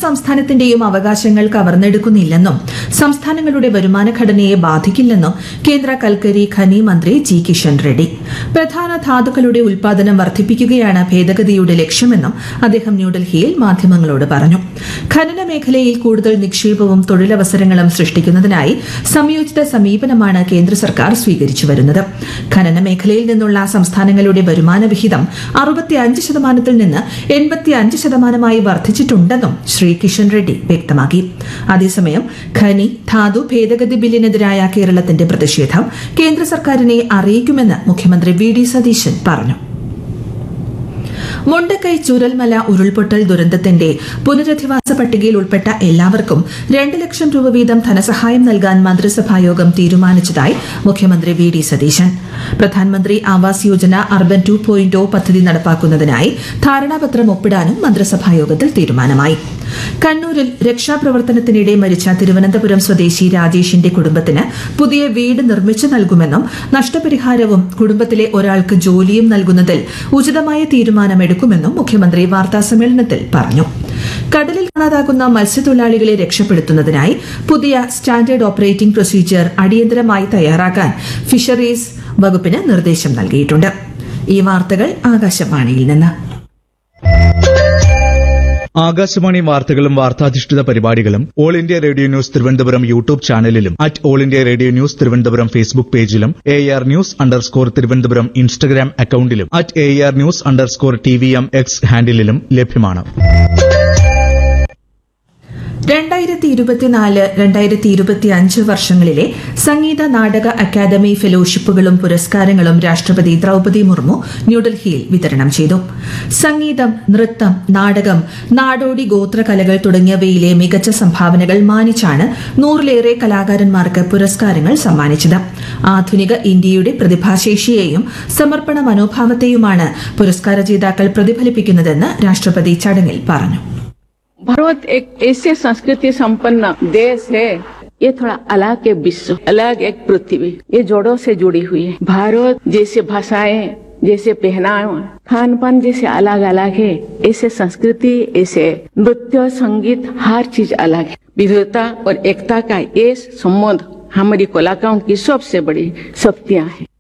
സംസ്ഥാനത്തിന്റെയും അവകാശങ്ങൾ കവർന്നെടുക്കുന്നില്ലെന്നും സംസ്ഥാനങ്ങളുടെ വരുമാന ഘടനയെ ബാധിക്കില്ലെന്നും കേന്ദ്ര കൽക്കരി ഖനി മന്ത്രി ജി കിഷൻ റെഡ്ഡി പ്രധാന ധാതുക്കളുടെ ഉൽപാദനം വർദ്ധിപ്പിക്കുകയാണ് ഭേദഗതിയുടെ ലക്ഷ്യമെന്നും അദ്ദേഹം ന്യൂഡൽഹിയിൽ മാധ്യമങ്ങളോട് പറഞ്ഞു ഖനന മേഖലയിൽ കൂടുതൽ നിക്ഷേപവും തൊഴിലവസരങ്ങളും സൃഷ്ടിക്കുന്നതിനായി സംയോജിത സമീപനമാണ് കേന്ദ്ര സർക്കാർ സ്വീകരിച്ചു വരുന്നത് ഖനന മേഖലയിൽ നിന്നുള്ള സംസ്ഥാനങ്ങളുടെ വരുമാന വിഹിതം അറുപത്തിയഞ്ച് ശതമാനത്തിൽ നിന്ന് എൺപത്തിയഞ്ച് ശതമാനമായി വർദ്ധിച്ചിട്ടുണ്ടെന്നും ശ്രീ കിഷൻ റെഡ്ഡി വ്യക്തമാക്കി അതേസമയം ഖനി ധാതു ഭേദഗതി ബില്ലിനെതിരായ കേരളത്തിന്റെ പ്രതിഷേധം കേന്ദ്ര സർക്കാരിനെ അറിയിക്കുമെന്ന് മുഖ്യമന്ത്രി വി ഡി സതീശൻ പറഞ്ഞു മുണ്ടക്കൈ ചുരൽമല ഉരുൾപൊട്ടൽ ദുരന്തത്തിന്റെ പുനരധിവാസ പട്ടികയിൽ ഉൾപ്പെട്ട എല്ലാവർക്കും രണ്ട് ലക്ഷം രൂപ വീതം ധനസഹായം നൽകാൻ മന്ത്രിസഭായോഗം തീരുമാനിച്ചതായി മുഖ്യമന്ത്രി വി ഡി സതീശൻ പ്രധാനമന്ത്രി Awas Yojana urban two point പദ്ധതി നടപ്പാക്കുന്നതിനായി ധാരണാപത്രം ഒപ്പിടാനും മന്ത്രിസഭായോഗത്തിൽ തീരുമാനമായി കണ്ണൂരിൽ രക്ഷാപ്രവർത്തനത്തിനിടെ മരിച്ച തിരുവനന്തപുരം സ്വദേശി രാജേഷിന്റെ കുടുംബത്തിന് പുതിയ വീട് നിർമ്മിച്ചു നൽകുമെന്നും നഷ്ടപരിഹാരവും കുടുംബത്തിലെ ഒരാൾക്ക് ജോലിയും നൽകുന്നതിൽ ഉചിതമായ തീരുമാനമെടുക്കുമെന്നും മുഖ്യമന്ത്രി വാർത്താസമ്മേളനത്തിൽ പറഞ്ഞു കടലിൽ കാണാതാകുന്ന മത്സ്യത്തൊഴിലാളികളെ രക്ഷപ്പെടുത്തുന്നതിനായി പുതിയ സ്റ്റാൻഡേർഡ് ഓപ്പറേറ്റിംഗ് പ്രൊസീജിയർ അടിയന്തരമായി തയ്യാറാക്കാൻ ഫിഷറീസ് വകുപ്പിന് നിർദ്ദേശം നൽകിയിട്ടുണ്ട് ഈ വാർത്തകൾ ആകാശവാണിയിൽ നിന്ന് ആകാശവാണി വാർത്തകളും വാർത്താധിഷ്ഠിത പരിപാടികളും all India radio news Thiruvananthapuram YouTube ചാനലിലും at all India radio news Thiruvananthapuram Facebook പേജിലും A R news underscore Thiruvananthapuram Instagram അക്കൌണ്ടിലും at A R news underscore T V M X ഹാൻഡിലും ലഭ്യമാണ് രണ്ടായിരത്തി ഇരുപത്തിനാല് രണ്ടായിരത്തി ഇരുപത്തിയഞ്ച് വർഷങ്ങളിലെ സംഗീത നാടക അക്കാദമി ഫെലോഷിപ്പുകളും പുരസ്കാരങ്ങളും രാഷ്ട്രപതി ദ്രൌപദി മുർമു ന്യൂഡൽഹിയിൽ വിതരണം ചെയ്തു സംഗീതം നൃത്തം നാടകം നാടോടി ഗോത്രകലകൾ തുടങ്ങിയവയിലെ മികച്ച സംഭാവനകൾ മാനിച്ചാണ് നൂറിലേറെ കലാകാരന്മാർക്ക് പുരസ്കാരങ്ങൾ സമ്മാനിച്ചത് ആധുനിക ഇന്ത്യയുടെ പ്രതിഭാശേഷിയെയും സമർപ്പണ മനോഭാവത്തെയുമാണ് പുരസ്കാര ജേതാക്കൾ പ്രതിഫലിപ്പിക്കുന്നതെന്ന് രാഷ്ട്രപതി ചടങ്ങിൽ പറഞ്ഞു भारत एक ऐसे संस्कृति संपन्न देश है ये थोड़ा अलग है विश्व अलग एक पृथ्वी ये जोड़ों से जुड़ी हुई है भारत जैसे भाषाएं जैसे पहनावा खान पान जैसे अलग अलग है ऐसे संस्कृति ऐसे नृत्य संगीत हर चीज अलग है विविधता और एकता का ये संबंध हमारी कलाकारों की सबसे बड़ी शक्तियां हैं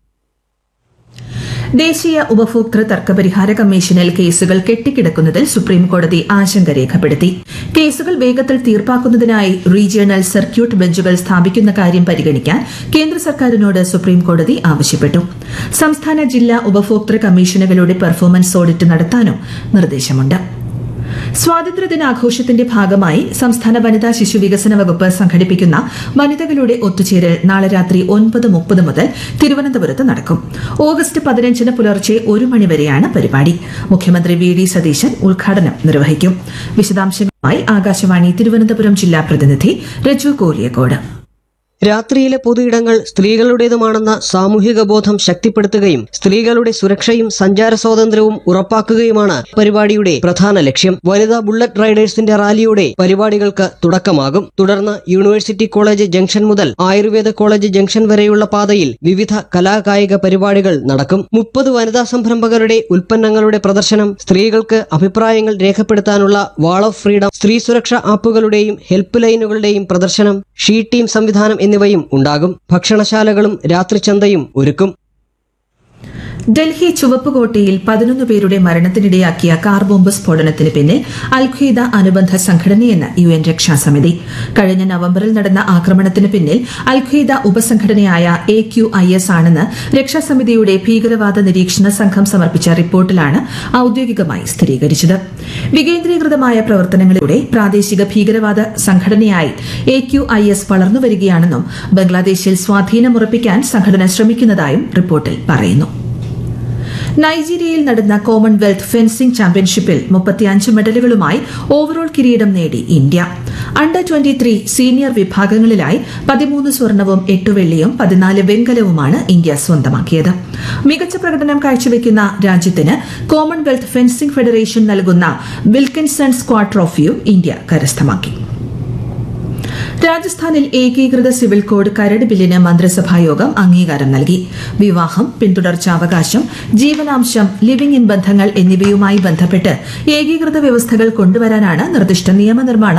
ദേശീയ ഉപഭോക്തൃ തർക്കപരിഹാര കമ്മീഷനിൽ കേസുകൾ കെട്ടിക്കിടക്കുന്നതിൽ സുപ്രീം കോടതി ആശങ്ക രേഖപ്പെടുത്തി കേസുകൾ വേഗത്തിൽ തീർപ്പാക്കുന്നതിനായി റീജിയണൽ സർക്യൂട്ട് ബെഞ്ചുകൾ സ്ഥാപിക്കുന്ന കാര്യം പരിഗണിക്കാൻ കേന്ദ്ര സർക്കാരിനോട് സുപ്രീം കോടതി ആവശ്യപ്പെട്ടു സംസ്ഥാന ജില്ലാ ഉപഭോക്തൃ കമ്മീഷനുകളുടെ പെർഫോമൻസ് ഓഡിറ്റ് നടത്താനും നിർദ്ദേശമുണ്ട് സ്വാതന്ത്ര്യദിനാഘോഷത്തിന്റെ ഭാഗമായി സംസ്ഥാന വനിതാ ശിശു വികസന വകുപ്പ് സംഘടിപ്പിക്കുന്ന വനിതകളുടെ ഒത്തുചേരൽ നാളെ രാത്രി ഒൻപത് മുപ്പത് മുതൽ തിരുവനന്തപുരത്ത് നടക്കും ഓഗസ്റ്റ് പതിനഞ്ചിന് പുലർച്ചെ ഒരു മണിവരെയാണ് പരിപാടി മുഖ്യമന്ത്രി വി ഡി സതീശൻ ഉദ്ഘാടനം നിർവഹിക്കും വിശദാംശങ്ങളുമായി ആകാശവാണി തിരുവനന്തപുരം ജില്ലാ പ്രതിനിധി രജു കോലിയക്കോട് രാത്രിയിലെ പൊതുയിടങ്ങൾ സ്ത്രീകളുടേതുമാണെന്ന സാമൂഹിക ബോധം ശക്തിപ്പെടുത്തുകയും സ്ത്രീകളുടെ സുരക്ഷയും സഞ്ചാര സ്വാതന്ത്ര്യവും ഉറപ്പാക്കുകയുമാണ് പരിപാടിയുടെ പ്രധാന ലക്ഷ്യം വനിതാ ബുള്ളറ്റ് റൈഡേഴ്സിന്റെ റാലിയോടെ പരിപാടികൾക്ക് തുടക്കമാകും തുടർന്ന് യൂണിവേഴ്സിറ്റി കോളേജ് ജംഗ്ഷൻ മുതൽ ആയുർവേദ കോളേജ് ജംഗ്ഷൻ വരെയുള്ള പാതയിൽ വിവിധ കലാകായിക പരിപാടികൾ നടക്കും മുപ്പത് വനിതാ സംരംഭകരുടെ ഉൽപ്പന്നങ്ങളുടെ പ്രദർശനം സ്ത്രീകൾക്ക് അഭിപ്രായങ്ങൾ രേഖപ്പെടുത്താനുള്ള വാൾ ഓഫ് ഫ്രീഡം സ്ത്രീ സുരക്ഷാ ആപ്പുകളുടെയും ഹെൽപ്പ് ലൈനുകളുടെയും പ്രദർശനം ഷീ ടീം സംവിധാനം എന്നിവയും ഉണ്ടാകും ഭക്ഷണശാലകളും രാത്രിചന്തയും ഒരുക്കും ഡൽഹി ചുവപ്പുകോട്ടയിൽ പതിനൊന്ന് പേരുടെ മരണത്തിനിടയാക്കിയ കാർ ബോംബ് സ്ഫോടനത്തിന് പിന്നിൽ അൽഖ്വയ്ദ അനുബന്ധ സംഘടനയെന്ന് യു എൻ രക്ഷാസമിതി കഴിഞ്ഞ നവംബറിൽ നടന്ന ആക്രമണത്തിന് പിന്നിൽ അൽഖ്വയ്ദ ഉപസംഘടനയായ എ ക്യു ഐ എസ് ആണെന്ന് രക്ഷാസമിതിയുടെ ഭീകരവാദ നിരീക്ഷണ സംഘം സമർപ്പിച്ച റിപ്പോർട്ടിലാണ് ഔദ്യോഗികമായി സ്ഥിരീകരിച്ചത് വികേന്ദ്രീകൃതമായ പ്രവർത്തനങ്ങളിലൂടെ പ്രാദേശിക ഭീകരവാദ സംഘടനയായി എ ക്യു ഐ എസ് വളർന്നുവരികയാണെന്നും ബംഗ്ലാദേശിൽ സ്വാധീനമുറപ്പിക്കാൻ സംഘടന ശ്രമിക്കുന്നതായും റിപ്പോർട്ടിൽ പറയുന്നു നൈജീരിയയിൽ നടന്ന കോമൺവെൽത്ത് ഫെൻസിംഗ് ചാമ്പ്യൻഷിപ്പിൽ മുപ്പത്തിയഞ്ച് മെഡലുകളുമായി ഓവറോൾ കിരീടം നേടി India under twenty three senior വിഭാഗങ്ങളിലായി പതിമൂന്ന് സ്വർണവും എട്ട് വെള്ളിയും പതിനാല് വെങ്കലവുമാണ് ഇന്ത്യ സ്വന്തമാക്കിയത് മികച്ച പ്രകടനം കാഴ്ചവെക്കുന്ന രാജ്യത്തിന് കോമൺവെൽത്ത് ഫെൻസിംഗ് ഫെഡറേഷൻ നൽകുന്ന വിൽക്കിൻസൺ സ്ക്വാഡ് ട്രോഫിയും ഇന്ത്യ കരസ്ഥമാക്കി രാജസ്ഥാനിൽ ഏകീകൃത സിവിൽ കോഡ് കരട് ബില്ലിന് മന്ത്രിസഭായോഗം അംഗീകാരം നൽകി വിവാഹം പിന്തുടർച്ചാവകാശം ജീവനാംശം ലിവിംഗ് ഇൻ ബന്ധങ്ങൾ എന്നിവയുമായി ബന്ധപ്പെട്ട് ഏകീകൃത വ്യവസ്ഥകൾ കൊണ്ടുവരാനാണ് നിർദ്ദിഷ്ട നിയമനിർമ്മാണം